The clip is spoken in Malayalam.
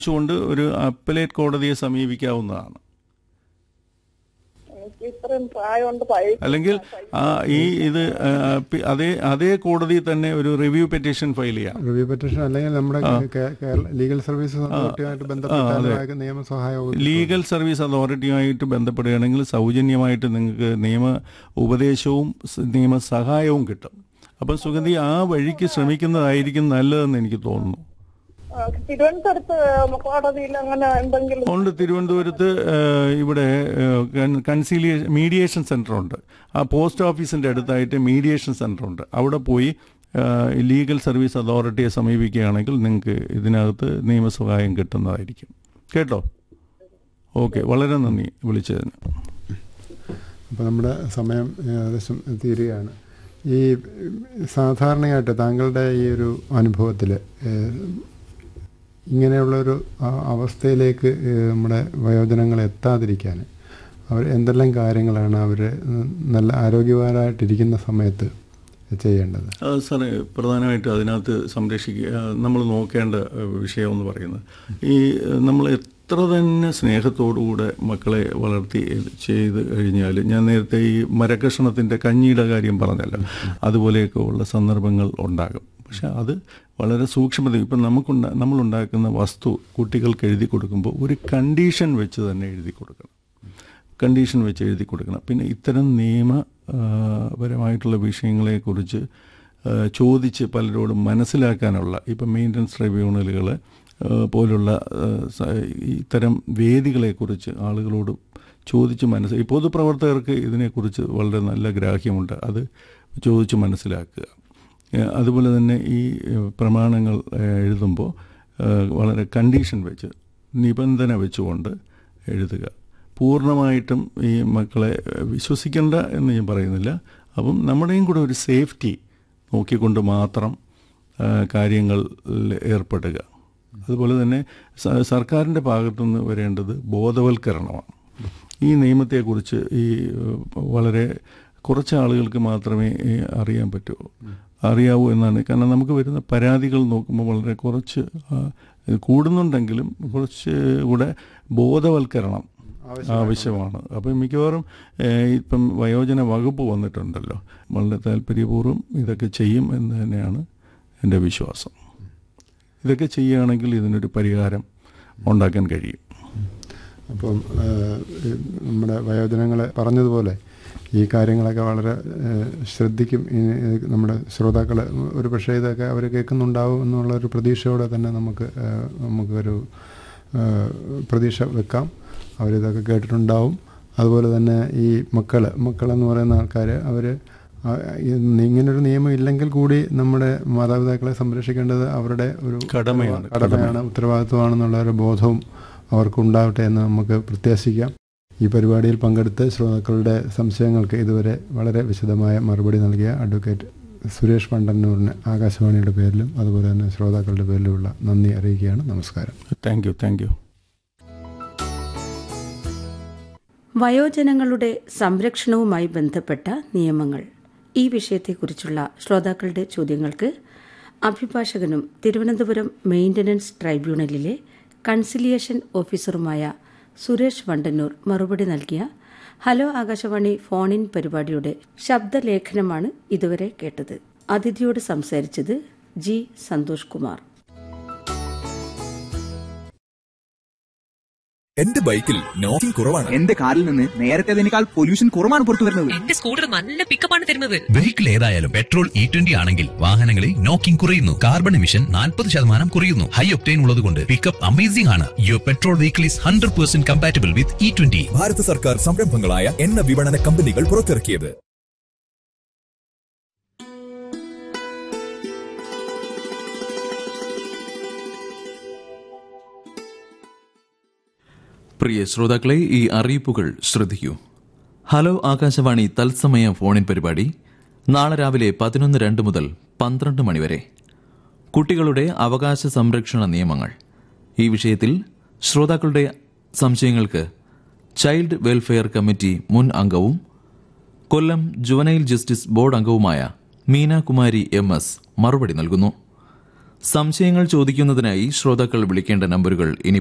ുകൊണ്ട് ഒരു അപ്പലേറ്റ് കോടതിയെ സമീപിക്കാവുന്നതാണ് എനിക്ക് ഇത്രയും പ്രായമുണ്ട് പൈസ അല്ലെങ്കിൽ ആ ഈ ഇത് ആ, പി- അതേ അതേ കോടതിയിൽ തന്നെ ഒരു റിവ്യൂ പെറ്റീഷൻ ഫയൽ ചെയ്യാം റിവ്യൂ പെറ്റീഷൻ അല്ലെങ്കിൽ നമ്മുടെ കേ- കേരള ലീഗൽ സർവീസ് അതോറിറ്റിയുമായിട്ട് ബന്ധപ്പെട്ട നിയമസഹായം ലീഗൽ സർവീസ് അതോറിറ്റിയുമായിട്ട് ബന്ധപ്പെടുകയാണെങ്കിൽ സൗജന്യമായിട്ട് നിങ്ങൾക്ക് നിയമ ഉപദേശവും സ് നിയമ സഹായവും കിട്ടും അപ്പം സുഗന്ധി ആ വഴിക്ക് ശ്രമിക്കുന്നതായിരിക്കും നല്ലതെന്ന് എനിക്ക് തോന്നുന്നു ആ, തിരുവനന്തപുരത്ത് കോടതിയിൽ അങ്ങനെ എന്തെങ്കിലും ഉണ്ട് തിരുവനന്തപുരത്ത് ഏഹ്, ഇവിടെ കൺസീലിയേഷൻ മീഡിയേഷൻ സെന്റർ ഉണ്ട് ആ പോസ്റ്റ് ഓഫീസിന്റെ അടുത്തായിട്ട് മീഡിയേഷൻ സെന്റർ ഉണ്ട് അവിടെ പോയി ഏഹ്, ലീഗൽ സർവീസ് അതോറിറ്റിയെ സമീപിക്കുകയാണെങ്കിൽ നിങ്ങൾക്ക് ഇതിനകത്ത് നിയമസഹായം കിട്ടുന്നതായിരിക്കും കേട്ടോ ഓക്കെ വളരെ നന്ദി വിളിച്ചതിന് അപ്പോൾ നമ്മുടെ സമയം ഏകദേശം തീരുകയാണ് ഈ സാധാരണയായിട്ട് താങ്കളുടെ ഈ ഒരു അനുഭവത്തിൽ ഇങ്ങനെയുള്ളൊരു ആ- അവസ്ഥയിലേക്ക് ഏഹ്, നമ്മുടെ വയോജനങ്ങൾ എത്താതിരിക്കാൻ അവർ എന്തെല്ലാം കാര്യങ്ങളാണ് അവർ നല്ല ആരോഗ്യവാനായിട്ടിരിക്കുന്ന സമയത്ത് ചെയ്യേണ്ടത് അത് സാറേ പ്രധാനമായിട്ട് അതിനകത്ത് സംരക്ഷിക്കുക നമ്മൾ നോക്കേണ്ട ഏഹ്, വിഷയം എന്ന് പറയുന്നത് ഈ ഏഹ്, നമ്മൾ എത്ര തന്നെ സ്നേഹത്തോടുകൂടെ മക്കളെ വളർത്തി ചെയ്ത് കഴിഞ്ഞാൽ ഞാൻ നേരത്തെ ഈ മരകഷണത്തിൻ്റെ കഞ്ഞിയുടെ കാര്യം പറഞ്ഞല്ലോ അതുപോലെയൊക്കെ ഉള്ള സന്ദർഭങ്ങൾ ഉണ്ടാകും പക്ഷെ അത് വളരെ സൂക്ഷ്മത ഇപ്പം നമുക്കുണ്ട നമ്മളുണ്ടാക്കുന്ന വസ്തു കുട്ടികൾക്ക് എഴുതി കൊടുക്കുമ്പോൾ ഒരു കണ്ടീഷൻ വെച്ച് തന്നെ എഴുതി കൊടുക്കണം കണ്ടീഷൻ വെച്ച് എഴുതി കൊടുക്കണം പിന്നെ ഇത്തരം നിയമ ആ, പരമായിട്ടുള്ള വിഷയങ്ങളെക്കുറിച്ച് ആ, ചോദിച്ച് പലരോടും മനസ്സിലാക്കാനുള്ള ഇപ്പം മെയിൻ്റനൻസ് ട്രൈബ്യൂണലുകൾ പോലുള്ള ആ, സ- ഇത്തരം വേദികളെക്കുറിച്ച് ആളുകളോട് ചോദിച്ച് മനസ്സ് ഈ പൊതുപ്രവർത്തകർക്ക് ഇതിനെക്കുറിച്ച് വളരെ നല്ല ഗ്രാഹ്യമുണ്ട് അത് ചോദിച്ച് മനസ്സിലാക്കുക ഏ, അതുപോലെ തന്നെ ഈ ഏ, പ്രമാണങ്ങൾ ഏ, എഴുതുമ്പോൾ ഏ, വളരെ കണ്ടീഷൻ വെച്ച് നിബന്ധന വെച്ചുകൊണ്ട് എഴുതുക പൂർണ്ണമായിട്ടും ഈ മക്കളെ ഏ, വിശ്വസിക്കേണ്ട എന്ന് ഞാൻ പറയുന്നില്ല അപ്പം നമ്മുടെയും കൂടെ ഒരു സേഫ്റ്റി നോക്കിക്കൊണ്ട് മാത്രം ആ, കാര്യങ്ങളിൽ ഏർപ്പെടുക അതുപോലെ തന്നെ സ- സർക്കാരിൻ്റെ ഭാഗത്തുനിന്ന് വരേണ്ടത് ബോധവൽക്കരണമാണ് ഈ നിയമത്തെക്കുറിച്ച് ഈ ഏഹ്, വളരെ കുറച്ച് ആളുകൾക്ക് മാത്രമേ ഈ അറിയാൻ പറ്റൂ അറിയാവൂ എന്നാണ് കാരണം നമുക്ക് വരുന്ന പരാതികൾ നോക്കുമ്പോൾ വളരെ കുറച്ച് ആ, ഇത് കൂടുന്നുണ്ടെങ്കിലും കുറച്ച് കൂടെ ബോധവൽക്കരണം ആവശ്യമാണ് അപ്പം മിക്കവാറും ഏഹ്, ഇപ്പം വയോജന വകുപ്പ് വന്നിട്ടുണ്ടല്ലോ വളരെ താല്പര്യപൂർവ്വം ഇതൊക്കെ ചെയ്യും എന്ന് തന്നെയാണ് എൻ്റെ വിശ്വാസം ഇതൊക്കെ ചെയ്യുകയാണെങ്കിൽ ഇതിനൊരു പരിഹാരം ഉണ്ടാക്കാൻ കഴിയും അപ്പം ഏഹ്, ഈ നമ്മുടെ വയോജനങ്ങളെ പറഞ്ഞതുപോലെ ഈ കാര്യങ്ങളൊക്കെ വളരെ ഏഹ്, ശ്രദ്ധിക്കും ഈ നമ്മുടെ ശ്രോതാക്കൾ ഒരു പക്ഷേ ഇതൊക്കെ അവർ കേൾക്കുന്നുണ്ടാവും എന്നുള്ള ഒരു പ്രതീക്ഷയോടെ തന്നെ നമുക്ക് ഏഹ്, നമുക്കൊരു ഏഹ്, പ്രതീക്ഷ വെക്കാം അവരിതൊക്കെ കേട്ടിട്ടുണ്ടാവും അതുപോലെ തന്നെ ഈ മക്കൾ മക്കളെന്ന് പറയുന്ന ആൾക്കാർ അവർ ഇങ്ങനൊരു നിയമം ഇല്ലെങ്കിൽ കൂടി നമ്മുടെ മാതാപിതാക്കളെ സംരക്ഷിക്കേണ്ടത് അവരുടെ ഒരു കടമയാണ്, കടമയാണ് ഉത്തരവാദിത്വമാണെന്നുള്ള ഒരു ബോധവും അവർക്കുണ്ടാവട്ടെ എന്ന് നമുക്ക് പ്രത്യാശിക്കാം ഈ പരിപാടിയിൽ പങ്കെടുത്ത് ശ്രോതാക്കളുടെ സംശയങ്ങൾക്ക് ഇതുവരെ വളരെ വിശദമായ മറുപടി നൽകിയ അഡ്വക്കേറ്റ് സുരേഷ് പണ്ടന്നൂരിന് ആകാശവാണിയുടെ പേരിലും അതുപോലെ തന്നെ ശ്രോതാക്കളുടെ പേരിലുമുള്ള നന്ദി അറിയിക്കുകയാണ് നമസ്കാരം താങ്ക് യു താങ്ക് യു വയോജനങ്ങളുടെ സംരക്ഷണവുമായി ബന്ധപ്പെട്ട നിയമങ്ങൾ ഈ വിഷയത്തെക്കുറിച്ചുള്ള ശ്രോതാക്കളുടെ ചോദ്യങ്ങൾക്ക് അഭിഭാഷകനും തിരുവനന്തപുരം മെയിൻ്റനൻസ് ട്രൈബ്യൂണലിലെ കൺസിലിയേഷൻ ഓഫീസറുമായ സുരേഷ് വണ്ടന്നൂർ മറുപടി നൽകിയ ഹലോ ആകാശവാണി ഫോൺ ഇൻ പരിപാടിയുടെ ശബ്ദലേഖനമാണ് ഇതുവരെ കേട്ടത് അതിഥിയോട് സംസാരിച്ചത് ജി സന്തോഷ് കുമാർ എന്റെ ബൈക്കിൽ നോക്കിംഗ് കുറവാണ് എന്റെ കാറിൽ നിന്ന് നേരത്തേതിനേക്കാൾ പൊല്യൂഷൻ കുറവാണ് പുറത്തു വരുന്നത് എന്റെ സ്കൂട്ടർ നല്ല പിക്കപ്പാണ് തരുന്നത് വെഹിക്കിൾ ഏതായാലും പെട്രോൾ ഇ ട്വന്റി ആണെങ്കിൽ വാഹനങ്ങളിൽ നോക്കിംഗ് കുറയുന്നു കാർബൺ എമിഷൻ നാൽപ്പത് ശതമാനം കുറയുന്നു ഹൈ ഒപ്റ്റൈൻ ഉള്ളതുകൊണ്ട് പിക്കപ്പ് അമേസിംഗ് ആണ് your petrol vehicle is hundred percent compatible with E twenty Bharat സർക്കാർ സംരംഭങ്ങളായ എണ്ണ വിപണന കമ്പനികൾ പുറത്തിറക്കിയത് പ്രിയ ശ്രോതാക്കളെ ഈ അറിയിപ്പുകൾ ശ്രദ്ധിക്കൂ ഹലോ ആകാശവാണി തത്സമയ ഫോണിൻ പരിപാടി നാളെ രാവിലെ പതിനൊന്ന് രണ്ട് മുതൽ പന്ത്രണ്ട് മണിവരെ കുട്ടികളുടെ അവകാശ സംരക്ഷണ നിയമങ്ങൾ ഈ വിഷയത്തിൽ ശ്രോതാക്കളുടെ സംശയങ്ങൾക്ക് ചൈൽഡ് വെൽഫെയർ കമ്മിറ്റി മുൻ അംഗവും കൊല്ലം ജുവനൈൽ ജസ്റ്റിസ് ബോർഡ് അംഗവുമായ മീന കുമാരി എം എസ് മറുപടി നൽകുന്നു സംശയങ്ങൾ ചോദിക്കുന്നതിനായി ശ്രോതാക്കൾ വിളിക്കേണ്ട നമ്പറുകൾ ഇനി